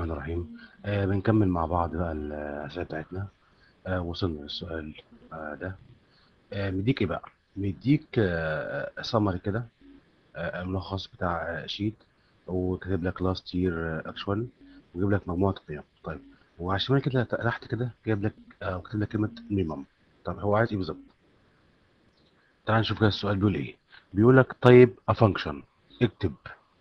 الرحمن الرحيم آه بنكمل مع بعض بقى الأسئلة بتاعتنا آه وصلنا للسؤال آه ده آه مديك إيه بقى؟ مديك آه سمري كده آه ملخص بتاع آه شيت وكاتب لك لاست يير اكشوال وجايب لك مجموعة القيم طيب وعلى الشمال كده تحت كده جايب لك آه وكاتب لك كلمة مينيمم طب هو عايز إيه بالظبط؟ تعال نشوف كده السؤال بيقول إيه؟ بيقول لك طيب a function اكتب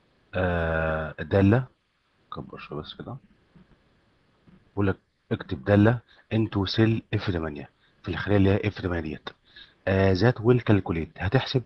آه دالة كبر شوية بس كده بيقول لك اكتب دالة into cell F8 في الخلية اللي هي F8 ديت آه that will calculate هتحسب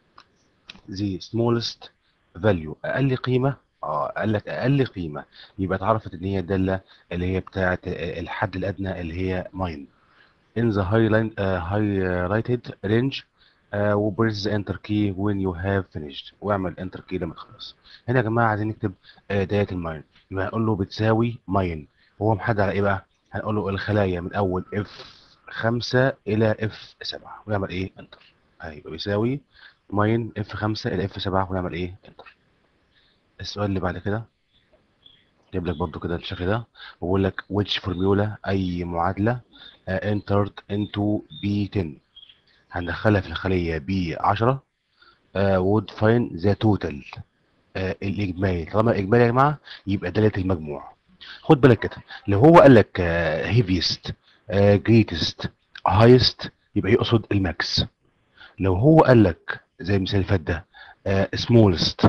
the smallest value أقل قيمة اه قال لك أقل قيمة يبقى اتعرفت إن هي الدالة اللي هي بتاعة الحد الأدنى اللي هي 9 in the highlight uh, highlighted range uh, وبريس the enter key when you have finished واعمل enter key لما تخلص هنا يا جماعة عايزين نكتب uh, داية الماين يبقى هنقول له بتساوي ماين هو محدد على ايه بقى هنقول له الخلايا من اول اف 5 الى اف 7 ونعمل ايه انتر هيبقى بيساوي ماين اف 5 الى اف 7 ونعمل ايه انتر السؤال اللي بعد كده جايب لك برضو كده الشكل ده وبقول لك which formula اي معادله uh, entered into B10 هندخلها في الخليه B10 uh, would find the total uh, الاجمالي طالما الاجمالي يا جماعه يبقى داله المجموع خد بالك كده لو هو قال لك هيفيست جريتست هايست يبقى يقصد الماكس لو هو قال لك زي المثال اللي فات ده سمولست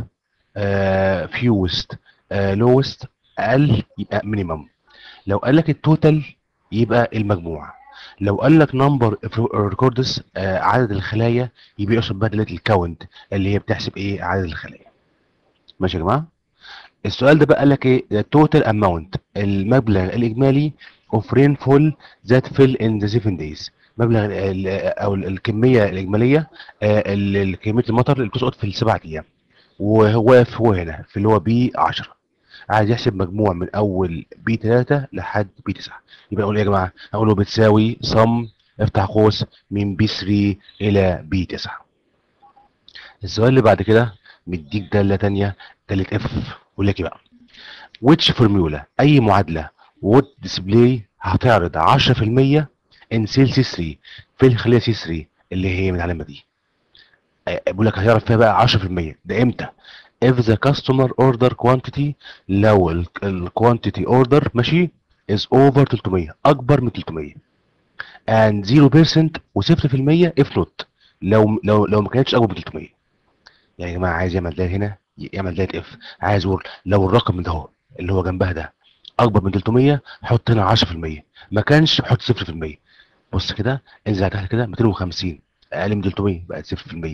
فيوست لوست اقل يبقى مينيمم لو قال لك التوتال يبقى المجموع لو قال لك نمبر ريكوردز عدد الخلايا يبقى يقصد بدله الكاونت اللي هي بتحسب ايه عدد الخلايا ماشي يا جماعه السؤال ده بقى قال لك ايه التوتال اماونت المبلغ الاجمالي اوف رين فول ذات فيل ان ذا 7 دايز مبلغ او الكميه الاجماليه كميه المطر اللي بتسقط في السبع ايام وهو واقف هو هنا في اللي هو بي 10 عايز يحسب مجموع من اول بي 3 لحد بي 9 يبقى اقول ايه يا جماعه اقول له بتساوي صم افتح قوس من بي 3 الى بي 9 السؤال اللي بعد كده مديك داله ثانيه داله اف بيقول لك ايه بقى which formula اي معادله would display هتعرض 10% in cell C3 في الخليه C3 اللي هي من العلامه دي بيقول لك هتعرف فيها بقى 10% ده امتى if the customer order quantity لو ال quantity order ماشي is over 300 اكبر من 300 and 0% و0% if not لو لو لو ما كانتش اكبر من 300 يعني يا جماعه عايز يعمل ده هنا يعمل دايت اف عايز يقول لو الرقم ده هو اللي هو جنبها ده اكبر من 300 حط هنا 10% ما كانش حط 0% بص كده انزل تحت كده 250 اقل من 300 بقت 0%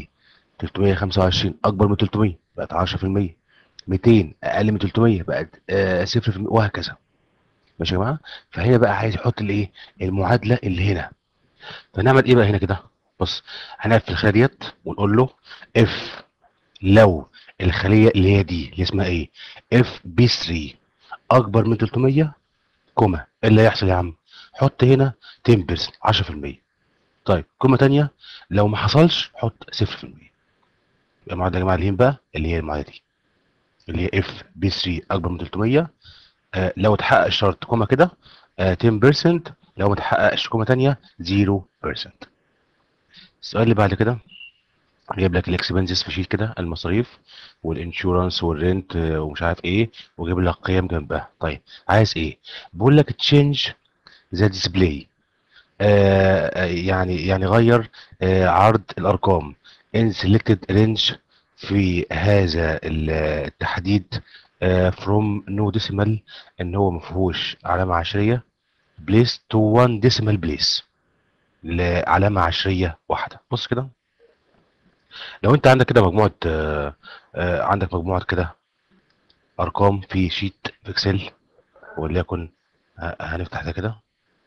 325 اكبر من 300 بقت 10% 200 اقل من 300 بقت آه 0% وهكذا ماشي يا جماعه فهنا بقى عايز يحط الايه المعادله اللي هنا فنعمل ايه بقى هنا كده بص هنقف في الخانه ديت ونقول له اف لو الخليه اللي هي دي اللي اسمها ايه اف بي 3 اكبر من 300 كوما ايه اللي هيحصل يا عم حط هنا 10% 10% طيب كوما ثانيه لو ما حصلش حط 0% يبقى المعادله يا جماعه اللي بقى اللي هي المعادله دي اللي هي اف بي 3 اكبر من 300 آه لو اتحقق الشرط كوما كده آه 10% لو ما اتحققش كوما ثانيه 0% السؤال اللي بعد كده جايب لك الاكسبنسز في شيت كده المصاريف والانشورنس والرنت ومش عارف ايه وجايب لك قيم جنبها طيب عايز ايه بقول لك تشينج ذا ديسبلاي يعني يعني غير آه عرض الارقام ان سيلكتد رينج في هذا التحديد فروم نو ديسيمال ان هو ما فيهوش علامه عشريه بليس تو 1 ديسيمال بليس لعلامه عشريه واحده بص كده لو انت عندك كده مجموعه آآ آآ عندك مجموعه كده ارقام في شيت في اكسل وليكن هنفتح ده كده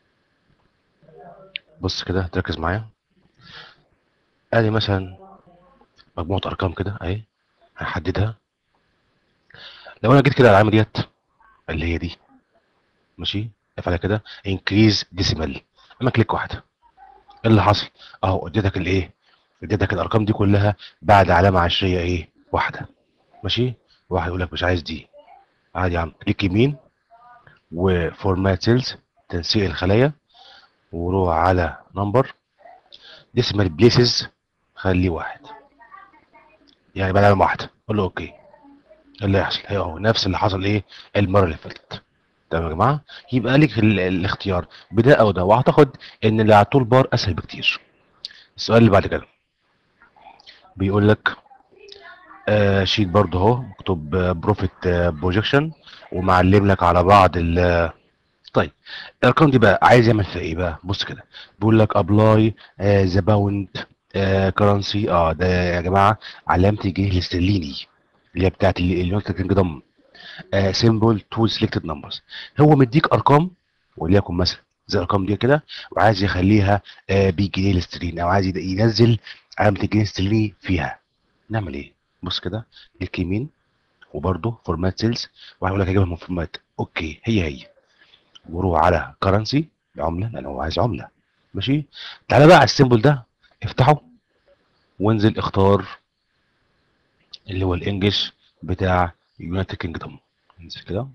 بص كده تركز معايا ادي مثلا مجموعه ارقام كده اهي هنحددها لو انا جيت كده على العلامه ديت اللي هي دي ماشي افعلها كده انكريز ديسيمال اما كليك واحده ايه اللي حصل اهو اديتك الايه اديتك الارقام دي كلها بعد علامه عشريه ايه واحده ماشي واحد يقول لك مش عايز دي عادي يا عم كليك يمين وفورمات سيلز تنسيق الخلايا وروح على نمبر ديسمال بليسز خليه واحد يعني بدل ما واحده قول له اوكي إيه اللي هيحصل هي اهو نفس اللي حصل ايه المره اللي فاتت تمام يا جماعه يبقى لك ال- الاختيار بده او ده واعتقد ان اللي على التول بار اسهل بكتير السؤال اللي بعد كده بيقول لك آه شيت برضه اهو مكتوب بروفيت بروجكشن ومعلم لك على بعض ال طيب الارقام دي بقى عايز يعمل فيها ايه بقى بص كده بيقول لك ابلاي ذا باوند كرنسي اه ده يا جماعه علامه الجنيه الاسترليني اللي هي بتاعت اليونايتد كينجدوم سيمبل تو سيلكتد نمبرز هو مديك ارقام وليكن مثلا زي الارقام دي كده وعايز يخليها آه بالجنيه الاسترليني او عايز يد- ينزل علامه الجنيه الاسترليني فيها نعمل ايه بص كده كليك يمين وبرده فورمات سيلز وهقول لك اجيبها من فورمات اوكي هي هي وروح على كرنسي العمله لان هو عايز عمله ماشي تعالى بقى على السيمبل ده افتحه وانزل اختار اللي هو الانجليش بتاع يونايتد كينجدوم انزل كده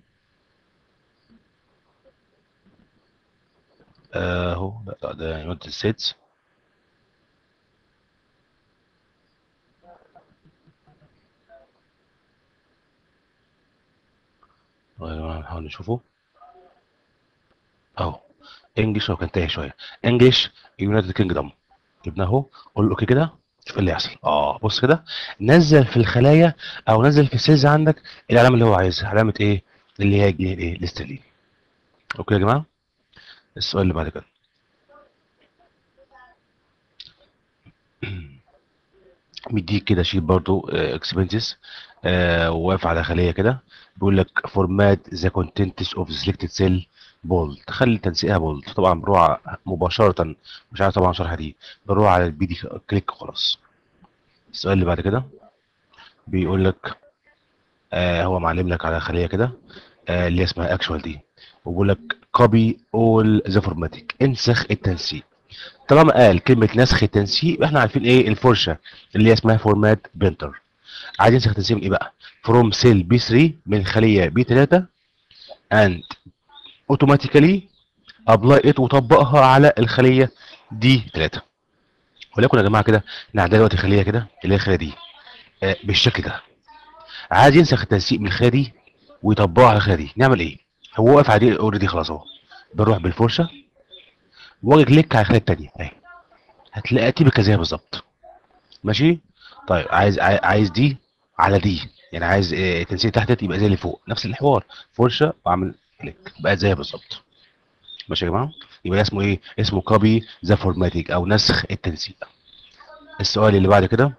آه، اهو لا لا، ده يونايتد ستيتس نحاول نشوفه اهو انجلش هو كان تايه شويه انجلش يونايتد كينجدوم جبناه اهو قول له اوكي كده شوف إيه اللي يحصل اه بص كده نزل في الخلايا او نزل في السيلز عندك العلامه اللي هو عايزها علامه ايه اللي هي الجنيه الايه الاسترليني اوكي يا جماعه السؤال اللي بعد كده مديك كده شيت برضو اكسبنسز واقف على خليه كده بيقول لك فورمات ذا كونتنتس اوف سيلكتد سيل بولد خلي تنسيقها بولد طبعا بروح مباشره مش عارف طبعا شرح دي بروح على البي دي كليك وخلاص السؤال اللي بعد كده بيقول لك آه هو معلم لك على خليه كده آه اللي اسمها اكشوال دي وبيقول لك كوبي اول ذا فورماتيك انسخ التنسيق طالما قال كلمه نسخ التنسيق احنا عارفين ايه الفرشه اللي هي اسمها فورمات بينتر عايز ينسخ التنسيق من ايه بقى فروم سيل بي 3 من خليه بي 3 اند اوتوماتيكالي ابلاي ات وطبقها على الخليه دي 3 ولكن يا جماعه كده احنا عندنا دلوقتي خليه كده اللي هي الخليه دي آه بالشكل ده عايز ينسخ التنسيق من الخليه دي ويطبقها على الخليه دي نعمل ايه هو واقف على دي اوريدي خلاص اهو بنروح بالفرشه واجي كليك على الخليه الثانيه اهي هتلاقيها تبقى زيها بالظبط ماشي طيب عايز عاي- عايز دي على دي يعني عايز آه، التنسيق تحت يبقى زي اللي فوق نفس الحوار فرشه واعمل كليك بقت زيها بالظبط ماشي يا جماعه يبقى ده اسمه ايه اسمه كوبي ذا فورماتيك او نسخ التنسيق السؤال اللي بعد كده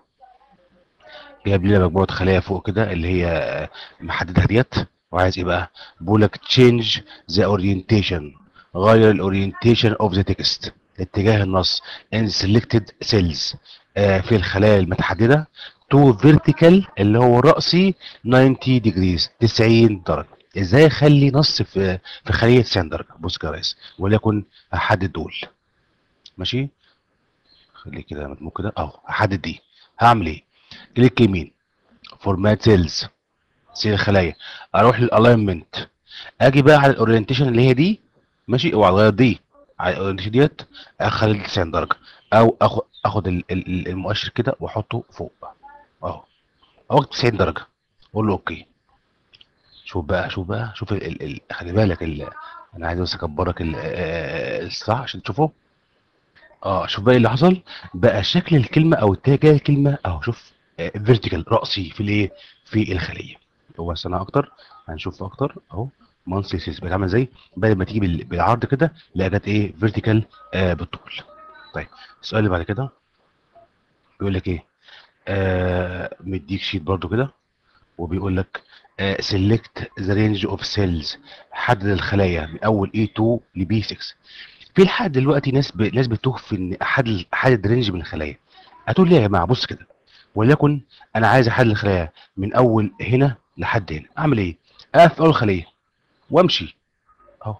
جايب لنا مجموعه خلايا فوق كده اللي هي آه، محددها ديت وعايز ايه بقى بقول لك تشينج ذا اورينتيشن غير الاورينتيشن اوف ذا تكست اتجاه النص ان سيلكتد سيلز في الخلايا المتحدده تو فيرتيكال اللي هو رأسي 90 ديجريز 90 درجه ازاي اخلي نص في في خليه 90 درجه بص كده يا ريس وليكن احدد دول ماشي خليه كده مدموج كده اهو احدد دي هعمل ايه كليك يمين فورمات سيلز سيل الخلايا اروح للالاينمنت اجي بقى على الاورينتيشن اللي هي دي ماشي اوعى تغير دي على الاورينتيشن ديت اخلي 90 درجه او اخد اخد ال- ال- المؤشر كده واحطه فوق اهو اهو 90 درجه اقول له اوكي شوف بقى شوف بقى شوف ال ال ال خلي بالك ال انا عايز بس اكبرك ال- آه، الصح عشان تشوفه اه شوف بقى إيه اللي حصل بقى شكل الكلمه او اتجاه الكلمه اهو شوف فيرتيكال راسي في الايه في الخليه هو سنه اكتر هنشوف اكتر اهو مانثلي سيس بتعمل ازاي بدل ما تيجي بال- بالعرض كده لا جت ايه فيرتيكال آه بالطول طيب السؤال اللي بعد كده بيقول لك ايه آه مديك شيت برضو كده وبيقول لك سيلكت ذا رينج اوف سيلز حدد الخلايا من اول A2 ل B6 في لحد دلوقتي ناس ب... ناس بتوه في ان احدد احدد رينج من الخلايا هتقول لي يا جماعه بص كده وليكن انا عايز احدد الخلايا من اول هنا لحد هنا اعمل ايه اقف في اول خليه وامشي اهو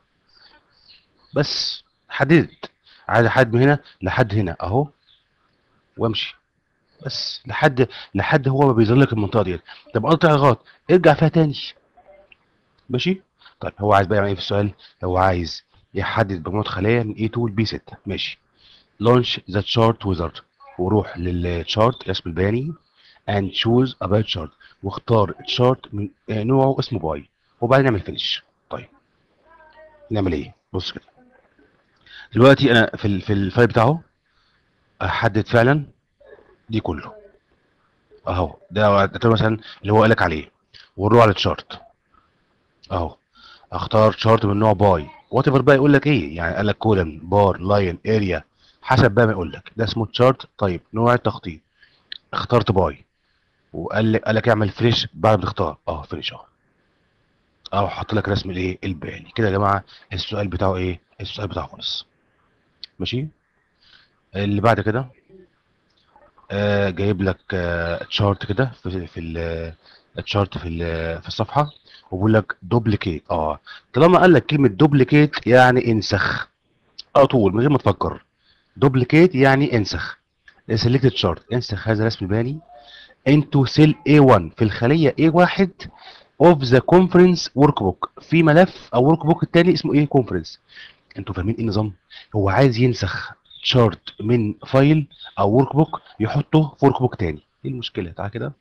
بس حددت عايز احدد من هنا لحد هنا اهو وامشي بس لحد لحد هو ما بيظهر لك المنطقه ديت طب قطع غلط ارجع فيها تاني ماشي طيب هو عايز بقى يعمل ايه في السؤال هو عايز يحدد مجموعه خلايا من A2 ل B6 ماشي launch the chart wizard وروح للشارت رسم البياني and choose a bar chart واختار تشارت من آه، نوعه اسمه باي وبعدين نعمل فينش طيب نعمل ايه بص كده دلوقتي انا في ال- في الفايل بتاعه احدد فعلا دي كله اهو ده ده مثلا اللي هو قالك عليه ونروح على الشارت اهو اختار شارت من نوع باي وات ايفر بقى يقول لك ايه يعني قال لك كولن بار لاين اريا حسب بقى ما يقول لك ده اسمه تشارت طيب نوع التخطيط اخترت باي وقال لك قال لك اعمل فريش بعد ما تختار اه فريش اهو اهو حط لك رسم الايه البياني كده يا جماعه السؤال بتاعه ايه السؤال بتاعه خلص ماشي اللي بعد كده آه جايب لك آه تشارت كده في في ال- التشارت في ال- في الصفحه وبيقول لك دوبليكيت اه طالما قال لك كلمه دوبليكيت يعني انسخ على طول من غير ما تفكر دوبليكيت يعني انسخ سيلكت تشارت انسخ هذا الرسم البياني into cell A1 في الخليه A1 of the conference workbook في ملف او ورك بوك التاني اسمه ايه conference انتوا فاهمين ايه النظام هو عايز ينسخ شارت من فايل او ورك بوك يحطه في ورك بوك تاني ايه المشكله تعال كده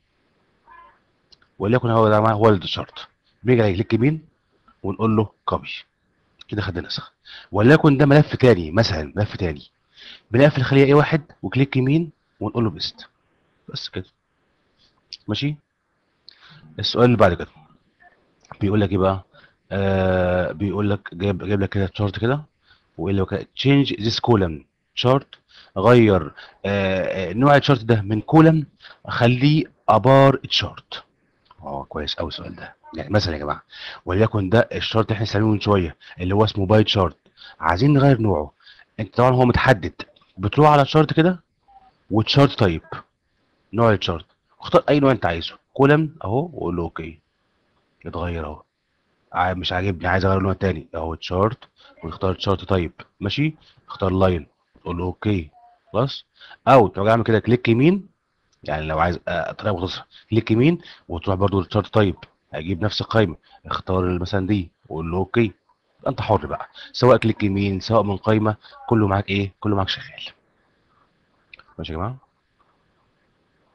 وليكن هو ده معاه هو الشارت بنيجي عليه كليك يمين ونقول له كوبي كده خدنا نسخ وليكن ده ملف تاني مثلا ملف تاني بنقفل الخليه ايه واحد وكليك يمين ونقول له بيست بس كده ماشي السؤال اللي بعد كده بيقول لك ايه بقى آه بيقول لك جايب جايب لك كده تشارت كده ويقول لك تشينج ذيس كولم تشارت غير آه آه، نوع التشارت ده من كولم خليه ابار تشارت اه كويس قوي السؤال ده يعني مثلا يا جماعه وليكن ده الشارت اللي احنا سامعينه من شويه اللي هو اسمه باي تشارت عايزين نغير نوعه انت طبعا هو متحدد بتروح على الشارت كده وتشارت تايب نوع التشارت واختار اي نوع انت عايزه كولم اهو وقول له اوكي يتغير اهو عا- مش عاجبني عايز اغير نوع تاني اهو تشارت ونختار تشارت تايب ماشي اختار لاين تقول له اوكي خلاص او تروح اعمل كده كليك يمين يعني لو عايز آه، طريقه مختصره كليك يمين وتروح برضو للتشارت تايب هيجيب نفس القائمه اختار مثلا دي وقول له اوكي يبقى انت حر بقى سواء كليك يمين سواء من قائمه كله معاك ايه كله معاك شغال ماشي يا جماعه